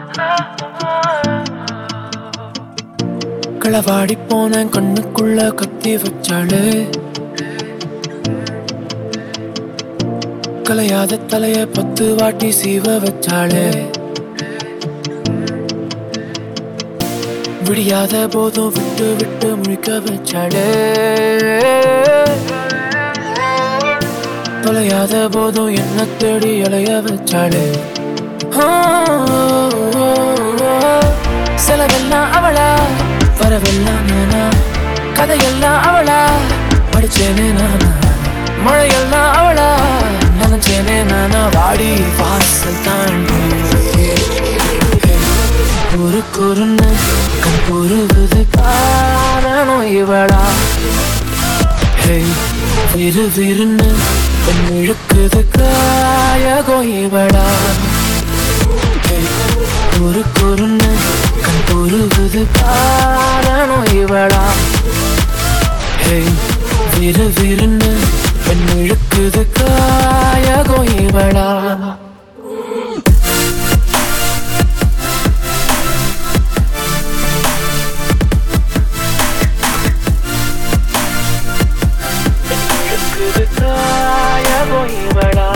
களவாடி போன கண்ணுக்குள்ள கத்தி வச்சாளு கலையாத தலைய பத்து வாட்டி சீவ வச்சாளு விடியாத போதும் விட்டு விட்டு முழிக்க வச்சாளே தொலையாத போதும் என்ன தேடி அலைய வச்சாளே ஆ, செலவெல்லாம் அவளா வரவெல்லாம் நானா கதையெல்லாம் அவளா படிச்சேனே நானா மழையெல்லாம் அவளா நினைச்சேனே நானா வாடி வாசல் தாண்டி ஒரு குறுன்னு கண் பொறுவது காரணம் இவளா ஹேய் விரு விருன்னு கண் இழுக்குது காயகம் இவளா ஹேய், ஒரு குறுன்னு கண் பொறுவது காரணம் இவளா ஹேய் விரு விருன்னு கண் இழுக்குது காயகம் இவளா இழுக்குது காயகம் இவளா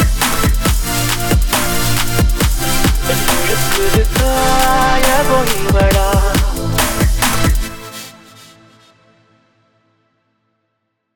இழுக்குது காயகம் இவளா